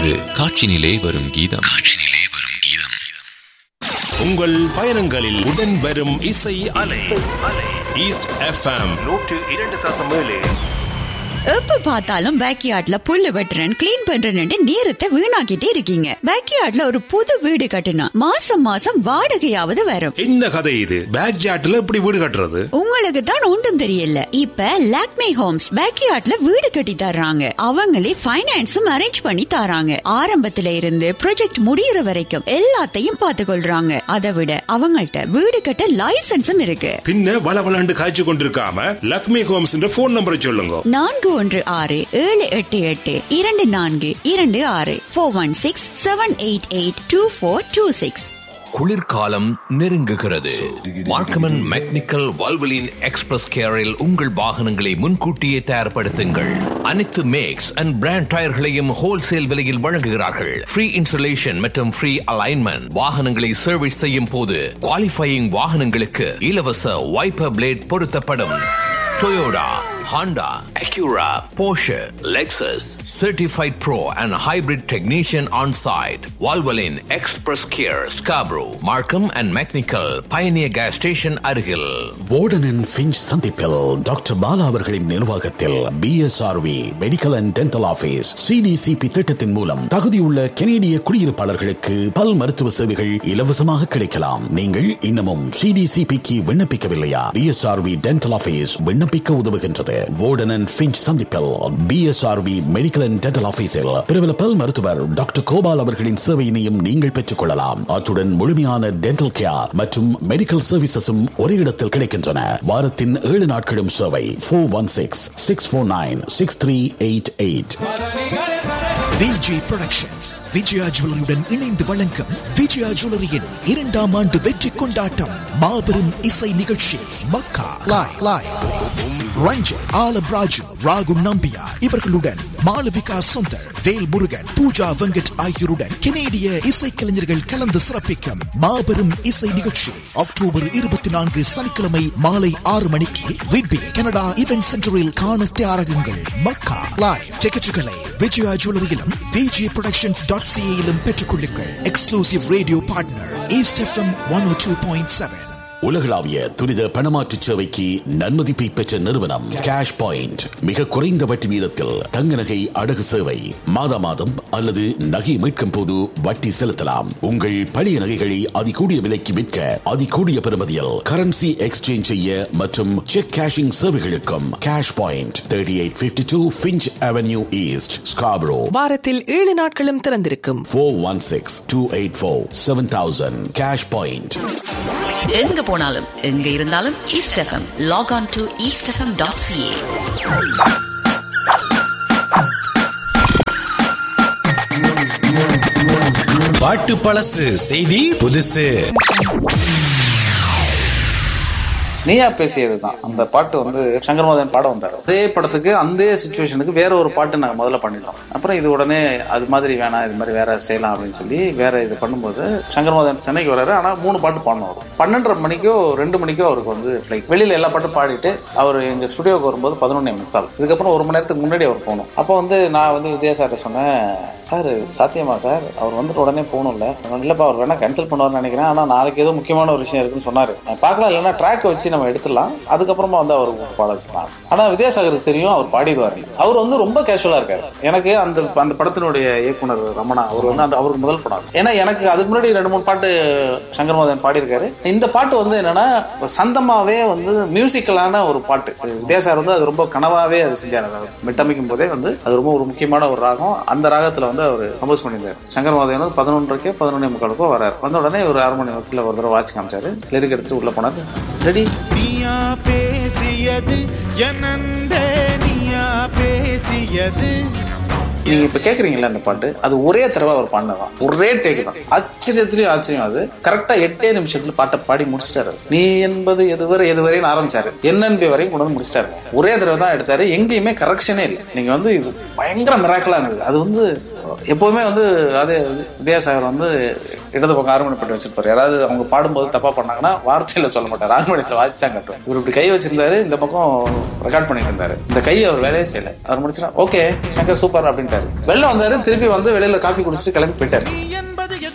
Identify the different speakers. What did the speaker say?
Speaker 1: இது காற்றினிலே வரும் கீதம் காற்றினிலே வரும் கீதம்
Speaker 2: உங்கள் பயணங்களில் உடன் வரும் இசை அலை ஈஸ்ட் எஃப்எம்
Speaker 3: நூற்று இரண்டு தசம் ஏழு
Speaker 4: எப்ப பார்த்தாலும் பேக்யார்ட்ல புல்லு வெட்டுறேன் கிளீன் பண்றேன்னு நேரத்தை வீணாக்கிட்டே இருக்கீங்க பேக்யார்ட்ல ஒரு புது வீடு கட்டினா மாசம் மாசம் வாடகையாவது வரும்
Speaker 2: என்ன கதை இது பேக் ஜாட்ல எப்படி வீடு கட்டுறது
Speaker 4: உங்களுக்கு தான் ஒன்றும் தெரியல இப்ப லாக்மே ஹோம்ஸ் பேக்யார்ட்ல வீடு கட்டி தர்றாங்க அவங்களே ஃபைனான்ஸும் அரேஞ்ச் பண்ணி தராங்க ஆரம்பத்துல இருந்து ப்ராஜெக்ட் முடியற வரைக்கும் எல்லாத்தையும் பார்த்து கொள்றாங்க அதை விட அவங்கள்ட்ட வீடு கட்ட லைசன்ஸும் இருக்கு
Speaker 2: பின்ன வள வளண்டு காய்ச்சி கொண்டிருக்காம லக்ஷ்மி ஹோம்ஸ் ஃபோன் நம்பரை சொல்லுங்க
Speaker 4: நான்கு ஒன்று ஆறு ஏழு எட்டு எட்டு இரண்டு நான்கு இரண்டு ஆறு four one six seven eight eight two four two six
Speaker 5: குளிர்காலம் நெருங்குகிறது மார்க்கமன் மெக்னிக்கல் வல்வலின் எக்ஸ்பிரஸ் கேரில் உங்கள் வாகனங்களை முன்கூட்டியே தயார்படுத்துங்கள் அனைத்து மேக்ஸ் அண்ட் பிராண்ட் டயர்களையும் ஹோல்சேல் விலையில் வழங்குகிறார்கள் ஃப்ரீ இன்சுலேஷன் மற்றும் ஃப்ரீ அலைன்மெண்ட் வாகனங்களை சர்வீஸ் செய்யும் போது குவாலிஃபையிங் வாகனங்களுக்கு இலவச வைப்பர் பிளேட் பொருத்தப்படும் Toyota, Honda, Acura, Porsche, Lexus, certified pro and hybrid technician on site. Valvoline Express Care, Scarborough, Markham and Mechanical, Pioneer Gas Station அருகில்
Speaker 6: வார்டனின் ஃபிஞ்ச் சந்திப்பில் டாக்டர் பாலா அவர்களின் நிர்வாகத்தில் PSRV medical and dental office CDCP திட்டத்தின் மூலம் தகுதியுள்ள கெனேடிய குடியிருப்பாளர்களுக்கு பல் மருத்துவ சேவைகள் இலவசமாக கிடைக்கலாம் நீங்கள் இன்னமும் சிடிசிபிக்கு விண்ணப்பிக்கவில்லையா பிஎஸ்ஆர்வி டென்டல் ஆபீஸ் விண்ணப்பிக்க உதவுகின்றது வார்டன் அண்ட் ஃபிஞ்ச் சந்திப்பில் பிஎஸ்ஆர்வி மெடிக்கல் அண்ட் டென்டல் ஆபீஸில் பிரபல பல் மருத்துவர் டாக்டர் கோபால் அவர்களின் சேவையினையும் நீங்கள் பெற்றுக் கொள்ளலாம் அத்துடன் முழுமையான டென்டல் கேர் மற்றும் மெடிக்கல் சர்வீசஸும் ஒரே இடத்தில் கிடைக்கின்றன வாரத்தின் ஏழு நாட்களும் சேவை four one six six four nine six three eight eight
Speaker 7: Vijay productions Vijaya ஜுவல்லரியுடன் இணைந்து வழங்கும் விஜயா ஜுவல்லரியின் இரண்டாம் ஆண்டு வெற்றி கொண்டாட்டம் மாபெரும் இசை நிகழ்ச்சி மக்கா லாய் லாய் ரஞ்சன் ஆலம் ராஜு ராகு நம்பியா இவர்களுடன் மாளவிகா சுந்தர் வேல் முருகன் பூஜா வெங்கட் ஆகியோருடன் கெனேடிய இசைக்கலைஞர்கள் கலந்து சிறப்பிக்கும் மாபெரும் இசை நிகழ்ச்சி அக்டோபர் இருபத்தி நான்கு சனிக்கிழமை மாலை ஆறு மணிக்கு விட்பி கனடா இவென்ட் சென்டரில் காண தயாராகுங்கள் மக்கா லாய் டிக்கெட்டுகளை விஜயா ஜுவல்லரியிலும் விஜி ப்ரொடக்ஷன்ஸ் டாட் சிஏயிலும் பெற்றுக்கொள்ளுங்கள் exclusive radio partner East FM one oh two point seven
Speaker 6: உலகளாவிய துரித பணமாற்று சேவைக்கு நன்மதிப்பை பெற்ற நிறுவனம் கேஷ் பாயிண்ட் மிக குறைந்த வட்டி வீதத்தில் தங்க நகை அடகு சேவை மாதா மாதம் அல்லது நகை மீட்கும் போது வட்டி செலுத்தலாம் உங்கள் பழைய நகைகளை அதிகூடிய விலைக்கு விற்க அதிகூடிய பெறுமதியில் கரன்சி எக்ஸ்சேஞ்ச் செய்ய மற்றும் செக் கேஷிங் சேவைகளுக்கும் cash point thirty eight fifty two Finch avenue East Scarborough
Speaker 8: வாரத்தில் ஏழு நாட்களும் திறந்திருக்கும்
Speaker 6: four one six two eight four seven thousand cash point
Speaker 9: எங்க போனாலும் எங்க இருந்தாலும் East FM log on to East FM dot CA
Speaker 10: பாட்டு பழசு செய்தி புதுசு
Speaker 11: நீயா பேசியது தான் அந்த பாட்டு வந்து சங்கர்மோதன் பாட வந்தார் அதே படத்துக்கு அந்த சுச்சுவேஷனுக்கு வேற ஒரு பாட்டு நாங்கள் முதல்ல பண்ணிட்டோம் அப்புறம் இது உடனே அது மாதிரி வேணாம் இது மாதிரி வேற செய்யலாம் அப்படின்னு சொல்லி வேற இது பண்ணும்போது சங்கர்மோதன் சென்னைக்கு வர்றாரு ஆனால் மூணு பாட்டு பாடணும் வரும் பன்னெண்டரை மணிக்கோ ரெண்டு மணிக்கோ அவருக்கு வந்து ஃப்ளைட் வெளியில எல்லா பாட்டும் பாடிட்டு அவர் எங்க ஸ்டுடியோக்கு வரும்போது பதினொன்னே முக்கால் இதுக்கப்புறம் ஒரு மணி நேரத்துக்கு முன்னாடி அவர் போகணும் அப்போ வந்து நான் வந்து வித்யா சார்ட்ட சொன்னேன் சார் சாத்தியமா சார் அவர் வந்துட்டு உடனே போகணும்ல இல்லப்பா அவர் வேணா கேன்சல் பண்ணுவார்னு நினைக்கிறேன் ஆனால் நாளைக்கு ஏதோ முக்கியமான ஒரு விஷயம் இருக்குன்னு சொன்னாரு நான் பார்க்கலாம் இல்லைன்னா ட்ராக் வச்சு நம்ம எடுத்துடலாம் அதுக்கப்புறமா வந்து அவர் பாட வச்சுக்கலாம் ஆனா வித்யாசாகருக்கு தெரியும் அவர் பாடிடுவார் அவர் வந்து ரொம்ப கேஷுவலா இருக்காரு எனக்கு அந்த அந்த படத்தினுடைய இயக்குனர் ரமணா அவர் வந்து அந்த அவருக்கு முதல் படம் ஏன்னா எனக்கு அதுக்கு முன்னாடி ரெண்டு மூணு பாட்டு சங்கர் மோதன் பாடியிருக்காரு இந்த பாட்டு வந்து என்னன்னா சந்தமாவே வந்து மியூசிக்கலான ஒரு பாட்டு வித்யாசாகர் வந்து அது ரொம்ப கனவாவே அது செஞ்சார் அதை மிட்டமைக்கும் போதே வந்து அது ரொம்ப ஒரு முக்கியமான ஒரு ராகம் அந்த ராகத்துல வந்து அவர் கம்போஸ் பண்ணியிருந்தார் சங்கர் மோதன் வந்து பதினொன்றுக்கே பதினொன்னே முக்காலுக்கோ வராரு வந்த உடனே ஒரு அரை மணி நேரத்தில் ஒரு தடவை வாட்ச் காமிச்சாரு லிரிக் எடுத்துட்டு உள்ள போனார் ரெடி
Speaker 12: நீயா பேசியது என்னண்டே நீயா பேசியது
Speaker 11: நீங்க இப்ப கேக்குறீங்கல்ல அந்த பாட்டு அது ஒரே தடவை அவர் பாடினதான் ஒரே டேக் தான் ஆச்சரியத்திலயும் ஆச்சரியம் அது கரெக்டா எட்டே நிமிஷத்துல பாட்டை பாடி முடிச்சிட்டாரு நீ என்பது எதுவரை எதுவரையும் ஆரம்பிச்சாரு என்னன்பி வரையும் கொண்டு வந்து முடிச்சிட்டாரு ஒரே தடவை தான் எடுத்தாரு எங்கேயுமே கரெக்ஷனே இல்லை நீங்க வந்து இது பயங்கர மிராக்கலா இருந்தது அது வந்து எப்போதுமே வந்து அதே வித்யாசாகர் வந்து இடது பக்கம் ஆர்மணிப்பட்டு வச்சிருப்பாரு யாராவது அவங்க பாடும்போது தப்பா பண்ணாங்கன்னா வார்த்தையில சொல்ல மாட்டார் ஆர்மணியத்தில் வாசிச்சு தான் கட்டுவார் இவர் இப்படி கை வச்சிருந்தாரு இந்த பக்கம் ரெக்கார்ட் பண்ணிட்டு இருந்தாரு இந்த கை அவர் வேலையே செய்யல அவர் முடிச்சுனா ஓகே சங்கர் சூப்பர் அப்படின்ட்டாரு வெளில வந்தாரு திருப்பி வந்து வெளியில காஃபி குடிச்சிட்டு கிளம்பி போயிட்டாரு
Speaker 12: என்பது